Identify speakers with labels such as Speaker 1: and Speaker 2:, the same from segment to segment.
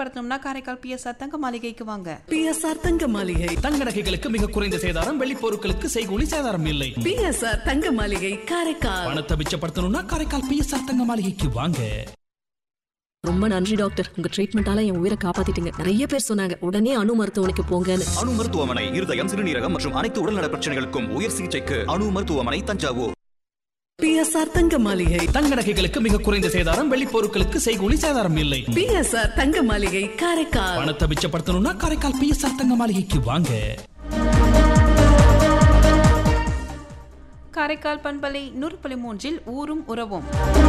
Speaker 1: மிச்சப்படுத்தணும்னா காரைக்கால் பிஎஸ்ஆர் தங்க மாளிகைக்கு வாங்க
Speaker 2: பிஎஸ்ஆர் தங்க மாளிகை
Speaker 3: தங்க நகைகளுக்கு மிக குறைந்த சேதாரம் வெள்ளி பொருட்களுக்கு செய்கூலி சேதாரம் இல்லை
Speaker 2: பிஎஸ்ஆர் தங்க மாளிகை காரைக்கால்
Speaker 3: பணத்தை மிச்சப்படுத்தணும்னா காரைக்கால் பிஎஸ்ஆர் தங்க மாளிகைக்கு வாங்க
Speaker 4: ரொம்ப நன்றி டாக்டர் உங்க ட்ரீட்மெண்டால என் உயிரை காப்பாத்திட்டீங்க நிறைய பேர் சொன்னாங்க உடனே அணு மருத்துவமனைக்கு போங்கன்னு
Speaker 5: அணு மருத்துவமனை இருதயம் சிறுநீரகம் மற்றும் அனைத்து உடல்நல பிரச்சனைகளுக்கும் உயர் சிகிச்சைக்கு அணு மருத்துவமனை தஞ்சாவூர்
Speaker 2: பிஎஸ்ஆர் தங்க மாளிகை
Speaker 3: தங்க நகைகளுக்கு மிக குறைந்த சேதாரம் வெள்ளி பொருட்களுக்கு செய்கூலி சேதாரம் இல்லை
Speaker 2: பிஎஸ்ஆர் தங்க மாளிகை காரைக்கால்
Speaker 3: பணத்தை மிச்சப்படுத்தணும்னா காரைக்கால் பிஎஸ்ஆர் தங்க மாளிகைக்கு வாங்க
Speaker 1: காரைக்கால் பண்பலை நூறு புள்ளி மூன்றில் ஊரும் உறவும்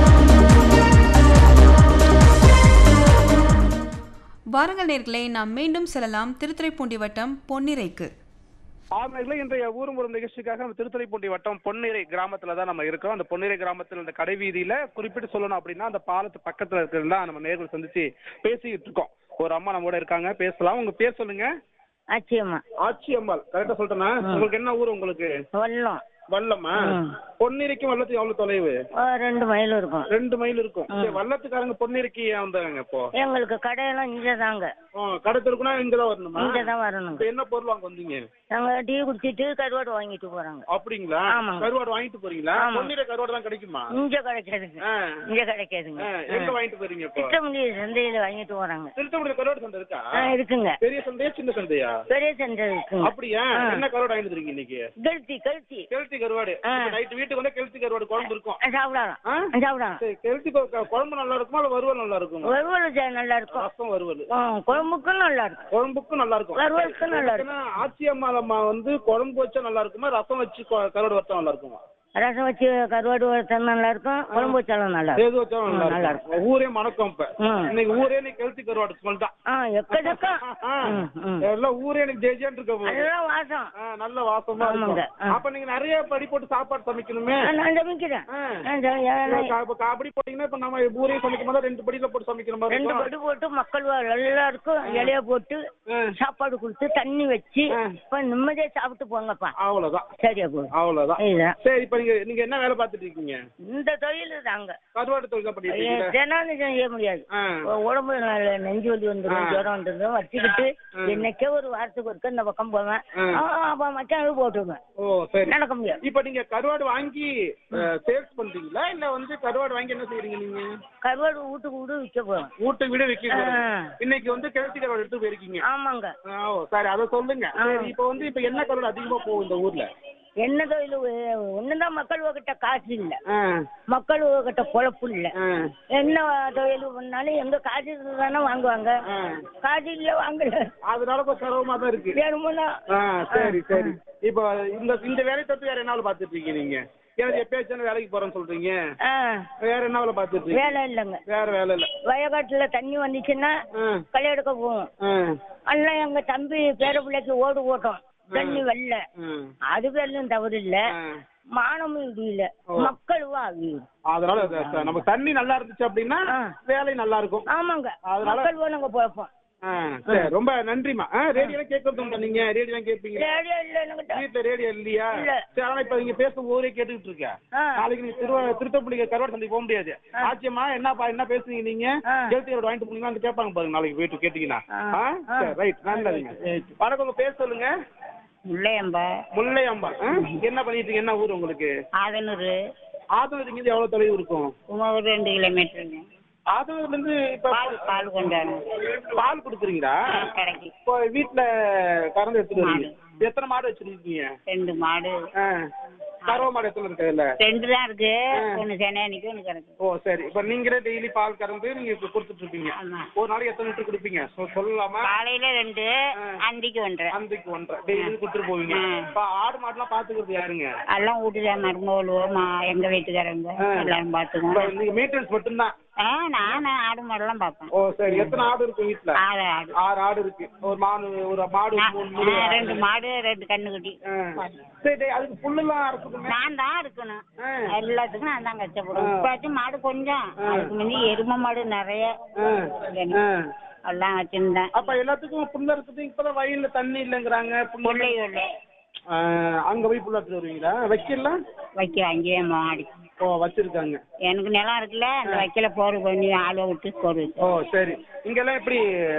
Speaker 1: வாருங்கள் நேர்களே நாம் மீண்டும் செல்லலாம் திருத்துறைப்பூண்டி வட்டம் பொன்னிறைக்கு
Speaker 6: ஆறுநர்களே இன்றைய ஊரும் ஒரு நிகழ்ச்சிக்காக நம்ம திருத்துறைப்பூண்டி வட்டம் பொன்னிறை கிராமத்துல தான் நம்ம இருக்கோம் அந்த பொன்னிறை கிராமத்தில் இந்த கடை வீதியில குறிப்பிட்டு சொல்லணும் அப்படின்னா அந்த பாலத்து பக்கத்துல இருக்கிறது தான் நம்ம நேர்கள் சந்திச்சு பேசிக்கிட்டு இருக்கோம் ஒரு அம்மா நம்ம கூட இருக்காங்க பேசலாம் உங்க பேர் சொல்லுங்க
Speaker 7: ஆச்சியம்மா
Speaker 6: ஆச்சி அம்மாள் கரெக்டா சொல்லிட்டேனா உங்களுக்கு என்ன ஊர் உங்களுக்கு
Speaker 7: வல்லம்
Speaker 6: வல்லமா பொன்னிறைக்கும் வல்லத்துக்கு எவ்வளவு தொலைவு
Speaker 7: ஒரு ரெண்டு மைல் இருக்கும்
Speaker 6: ரெண்டு மைல் இருக்கும் சரி, வல்லத்துக்காரங்க பொன்னிறைக்கு ஏன் வந்தாங்க இப்போ
Speaker 7: எங்களுக்கு கடையெல்லாம் இங்கே தாங்க
Speaker 6: ஆ, கடை தெருக்குனா இங்கதான் வரணுமா
Speaker 7: இங்கே தான் வரணுங்க
Speaker 6: இப்ப என்ன பொருள் வாங்க வந்தீங்க
Speaker 7: நாங்கள் டீ குடிச்சிட்டு கருவாடு வாங்கிட்டு போகிறாங்க
Speaker 6: அப்படிங்களா
Speaker 7: ஆமாங்க.
Speaker 6: கருவாடு வாங்கிட்டு போறீங்களா
Speaker 7: ஆமா.
Speaker 6: பொன்னிறை கருவாடு தான் கிடைக்குமா
Speaker 7: இங்கே கிடைக்காதுங்க
Speaker 6: ஆ.
Speaker 7: இங்கே கிடைக்காதுங்க
Speaker 6: ஆ, எங்க வாங்கிட்டு போறீங்க இப்போ
Speaker 7: திட்டமுடி சந்தையில் வாங்கிட்டு போகிறாங்க
Speaker 6: திருத்தமுடி கருவாடு சந்தை இருக்கா
Speaker 7: ஆ இருக்குங்க
Speaker 6: பெரிய சந்தையா சின்ன சந்தையா
Speaker 7: பெரிய சந்தை இருக்குங்க
Speaker 6: அப்படியா
Speaker 7: ஆ.
Speaker 6: என்ன கருவாடு வாங்கிட்டு இருக்கீங்க இன்னைக்கு
Speaker 7: கெளுத்தி கெளுத்தி
Speaker 6: கெளுத்தி கருவாடு
Speaker 7: ஆ.
Speaker 6: நைட்டு வீட்டுக்கு வந்தா கெளுத்தி கருவாடு குழம்பு இருக்கும்
Speaker 7: ஆ, சாப்பிடலாம்
Speaker 6: ஆ?
Speaker 7: ஆ, சாப்பிடலாம்
Speaker 6: சரி கெளுத்தி கொ- குழம்பு நல்லா இருக்குமா இல்ல வறுவல் நல்லா இருக்குமா
Speaker 7: வறுவல் சா- நல்லா இருக்கும்
Speaker 6: ரசம் வறுவல்
Speaker 7: ஆ, குழம்புக்கும் நல்லா இருக்கும்
Speaker 6: குழம்புக்கும் நல்லா இருக்கும்
Speaker 7: வறுவலுக்கும் நல்லா இருக்கும்
Speaker 6: ஏன்னா, ஆச்சி அம்மா அம்மா வந்து குழம்பு வச்சா நல்லா இருக்குமா ரசம் வச்சு கொ- கருவாடு வச்சா நல்லா இருக்குமா
Speaker 7: ரசம் வச்சு கருவாடு வறுத்தா நல்லா இருக்கும் குழம்பு வச்சாலும் நல்லா இருக்கும்
Speaker 6: எது வச்சாலும் நல்லா
Speaker 7: நல்லா
Speaker 6: இருக்கும் ஊரே மணக்கும் இப்ப
Speaker 7: ம்.
Speaker 6: இன்னைக்கு ஊரே நீ கெளுத்தி கருவாடு ஸ்மெல் தான்
Speaker 7: ஆ எக்கச்சக்கம்
Speaker 6: ஆ.
Speaker 7: ம், ம்.
Speaker 6: எல்லாம் ஊரே எனக்கு ஜெயிஜான் இருக்க போகுது
Speaker 7: அதெல்லாம் வாசம்
Speaker 6: ஆ, நல்ல வாசமா
Speaker 7: ஆமாங்க.
Speaker 6: இருக்கும்
Speaker 7: ஆ.
Speaker 6: அப்ப நீங்க நிறைய படி போட்டு சாப்பாடு சமைக்கணுமே
Speaker 7: ஆ, நான் சமைக்கிறேன்
Speaker 6: ஆ.
Speaker 7: நான் ச- ஏன்னா,
Speaker 6: இப்ப இப்ப கபடி போட்டீங்கன்னா இப்ப நம்ம ஊரே சமைக்கும் போது ரெண்டு படியில போட்டு சமைக்கிற மாதிரி
Speaker 7: ரெண்டு
Speaker 6: இருக்கும்.
Speaker 7: படி போட்டு மக்கள் வா- எல்லாருக்கும் இலைய போட்டு
Speaker 6: ஆ.
Speaker 7: சாப்பாடு கொடுத்து தண்ணி வச்சு
Speaker 6: ஆ.
Speaker 7: இப்ப நிம்மதியா சாப்பிட்டு போங்கப்பா
Speaker 6: அவ்வளவுதான்
Speaker 7: சரியா போகுது
Speaker 6: அவ்வளவுதான்
Speaker 7: இதுதான்
Speaker 6: சரி இப்ப நீங்க நீங்க என்ன வேலை பார்த்துட்டு இருக்கீங்க
Speaker 7: இந்த தொழில் தாங்க
Speaker 6: கருவாடு தொழில் தான் பண்ணிட்டு இருக்கீங்க
Speaker 7: தினம் செய்ய முடியாது
Speaker 6: ஆ.
Speaker 7: உ- உடம்பு நல்ல நெஞ்சு வலி வந்துடும்
Speaker 6: ஆ.
Speaker 7: ஜுரம் வந்துடும் வச்சுக்கிட்டு
Speaker 6: ஆ.
Speaker 7: என்னைக்கே ஒரு வாரத்துக்கு ஒருக்க இந்த பக்கம் போவேன்
Speaker 6: ஆ.
Speaker 7: ஆ, அப்ப மச்சான் போட்டுருவேன்
Speaker 6: ஓ சரி
Speaker 7: நடக்க முடியாது
Speaker 6: இப்ப நீங்க கருவாடு வாங்கி சேல்ஸ் பண்றீங்களா இல்ல வந்து கருவாடு வாங்கி என்ன செய்றீங்க நீங்க
Speaker 7: கருவாடு வீட்டுக்கு வீடு விற்க போவேன்
Speaker 6: வீட்டு வீடு விற்க
Speaker 7: ஆ.
Speaker 6: இன்னைக்கு வந்து கிழத்தி கருவாடு எடுத்து போயிருக்கீங்க
Speaker 7: ஆமாங்க
Speaker 6: ஆ, ஓ சரி அதை சொல்லுங்க
Speaker 7: ஆ.
Speaker 6: சரி இப்ப வந்து இப்ப என்ன கருவாடு அதிகமா போகும் இந்த ஊர்ல
Speaker 7: என்ன தொழில் ஒண்ணுதான் மக்கள் கிட்ட காசு இல்ல
Speaker 6: ஆ,
Speaker 7: மக்கள் கிட்ட பொழப்பு இல்ல
Speaker 6: ஆ.
Speaker 7: என்ன தொழில் பண்ணாலும் எங்க காசு இருந்தா தானே வாங்குவாங்க
Speaker 6: ஆ.
Speaker 7: காசு இல்ல வாங்கல
Speaker 6: அதனால இப்ப சிரமமா தான் இருக்கு
Speaker 7: வேணுமுன்னா
Speaker 6: ஆ சரி சரி இப்போ இந்த இந்த வேலையை தவிர்த்து வேற என்ன வேலை பார்த்துட்டு இருக்கீங்க நீங்க எனக்கு எப்பயாச்சும் வேலைக்கு போறேன்னு சொல்றீங்க
Speaker 7: ஆ,
Speaker 6: வேற என்ன வேலை பார்த்துட்டு இருக்கீங்க
Speaker 7: வேலை இல்லைங்க
Speaker 6: வேற வேலை இல்ல
Speaker 7: வயக்காட்டுல தண்ணி வந்துச்சுன்னா
Speaker 6: ஆ,
Speaker 7: களை எடுக்க போவோம்
Speaker 6: ஆ,
Speaker 7: அண்ணன் எங்க தம்பி பேர பிள்ளைக்கு ஓடு போட்டோம் தண்ணி வரல
Speaker 6: ஆ.
Speaker 7: அது பேர்லும் தவறு இல்ல
Speaker 6: ஆ.
Speaker 7: மானமும் இடியில
Speaker 6: ஓ.
Speaker 7: மக்களும் ஆகியும்
Speaker 6: அதனால அது- அது நம்ம தண்ணி நல்லா இருந்துச்சு அப்படின்னா
Speaker 7: ஆ.
Speaker 6: வேலை நல்லா இருக்கும்
Speaker 7: ஆமாங்க
Speaker 6: அதனால-
Speaker 7: மக்கள் போனவங்க போப்போம்
Speaker 6: ஆ, சரி ரொம்ப நன்றிமா ஆ ரேடியோ கேட்கறது உண்டா நீங்க ரேடியோ கேட்பீங்க
Speaker 7: ரேடியோ இல்ல என்கிட்ட
Speaker 6: வீட்டுல ரேடியோ இல்லையா
Speaker 7: இல்ல.
Speaker 6: சரி ஆனா இப்ப நீங்க பேச ஊரே கேட்டுக்கிட்டு இருக்க
Speaker 7: ஆ.
Speaker 6: நாளைக்கு நீங்க திருவ திருத்தப்பள்ளிக்கு கருவாடு சந்தைக்கு போக முடியாது ஆச்சியம்மா என்னப்பா என்ன பேசுறீங்க நீங்க
Speaker 7: ஆ.
Speaker 6: கெளுத்தி ரோடு வாங்கிட்டு போனீங்கன்னா கேட்பாங்க பாருங்க நாளைக்கு போயிட்டு கேட்டீங்கன்னா
Speaker 7: ஆ.
Speaker 6: ஆ?
Speaker 7: ஆ.
Speaker 6: சரி ரைட் நல்லதுங்க வணக்கம் உங்க பேர் சொல்லுங்க
Speaker 7: முள்ளையம்பா
Speaker 6: முல்லையம்பா ஆ? என்ன பண்ணிட்டு இருக்கீங்க என்ன ஊர் உங்களுக்கு
Speaker 7: ஆதனூர்
Speaker 6: ஆதனூர் இருந்து எவ்வளவு தொலைவு இருக்கும்
Speaker 7: சும்மா ஒரு ரெண்டு கிலோமீட்டருங்க
Speaker 6: ஆதனூர்ல இருந்து இப்ப
Speaker 7: பால் பால் கொண்டாங்க
Speaker 6: பால் கொடுக்குறீங்களா
Speaker 7: கடைக்கு
Speaker 6: இப்போ வீட்டுல கறந்து எடுத்துட்டு வரீங்க எத்தனை மாடு வச்சிருக்கீங்க
Speaker 7: ரெண்டு மாடு
Speaker 6: ஆ. கறவை மாடு எத்தனை இருக்கு அதுல
Speaker 7: ரெண்டு தான் இருக்கு ஒன்று சென்னைக்கு ஒன்று கிடக்கு
Speaker 6: ஓ சரி இப்ப நீங்களே டெய்லி பால் கறந்து நீங்க இப்ப கொடுத்துட்டு இருப்பீங்க
Speaker 7: ஆமா.
Speaker 6: ஒரு நாளைக்கு எத்தனை லிட்டர் கொடுப்பீங்க சொ- சொல்லலாமா
Speaker 7: காலையில ரெண்டு அந்திக்கு ஒன்றரை
Speaker 6: அன்றைக்கு ஒன்றரை டெய்லி கொடுத்துட்டு போவீங்க
Speaker 7: ஆ.
Speaker 6: இப்ப ஆடு மாடுலாம் பாத்துக்கிறது யாருங்க
Speaker 7: எல்லாம் வீட்டுதான் மருமகளும் மா எங்க வீட்டுக்காரங்க
Speaker 6: ஆ.
Speaker 7: எல்லாரும்
Speaker 6: இப்ப
Speaker 7: பார்த்துக்குவோம்
Speaker 6: நீங்க மெயின்டெனன்ஸ் மட்டும்தான்
Speaker 7: ஆ நான் ஆடு மாடெல்லாம் பார்ப்பேன்
Speaker 6: ஓ சரி எத்தனை ஆடு இருக்கு வீட்டுல
Speaker 7: ஆடு ஆடு
Speaker 6: ஆறு ஆடு இருக்கு ஒரு மாடு ஒரு மாடு
Speaker 7: நான்-
Speaker 6: மூணு மூணு
Speaker 7: ஆ,
Speaker 6: ஆடு.
Speaker 7: ரெண்டு மாடு ரெண்டு கண்ணுக்குட்டி
Speaker 6: ஆ. சரி டேய், அதுக்கு புல்லுலாம் அறுக்கணுமே
Speaker 7: நான் தான் இருக்கணும்
Speaker 6: ஆ.
Speaker 7: எல்லாத்துக்கும் நான் தான் கஷ்டப்படுவேன்
Speaker 6: ஆ.
Speaker 7: இப்போச்சும் மாடு கொஞ்சம்
Speaker 6: ஆ.
Speaker 7: அதுக்கு முந்தி எருமை மாடு நிறைய
Speaker 6: ஆ.
Speaker 7: வேணும்.
Speaker 6: ஆ.
Speaker 7: எல்லாம் வச்சிருந்தேன்
Speaker 6: அப்ப எல்லாத்துக்கும் புல்ல இருக்குது இப்பதான் வயல்ல தண்ணி இல்லைங்கிறாங்க புல்லு
Speaker 7: பிள்ளை இல்லை
Speaker 6: ஆ, அங்க போய் புல்ல எடுத்துட்டு வருவீங்களா வைக்கலாம்
Speaker 7: வைக்க அங்கேயே மாடி
Speaker 6: ஓ வச்சிருக்காங்க
Speaker 7: எனக்கு நிலம் இருக்குல்ல அந்த வைக்கல போர் பண்ணி ஆளை விட்டு போர்
Speaker 6: ஓ சரி இங்கெல்லாம் எப்படி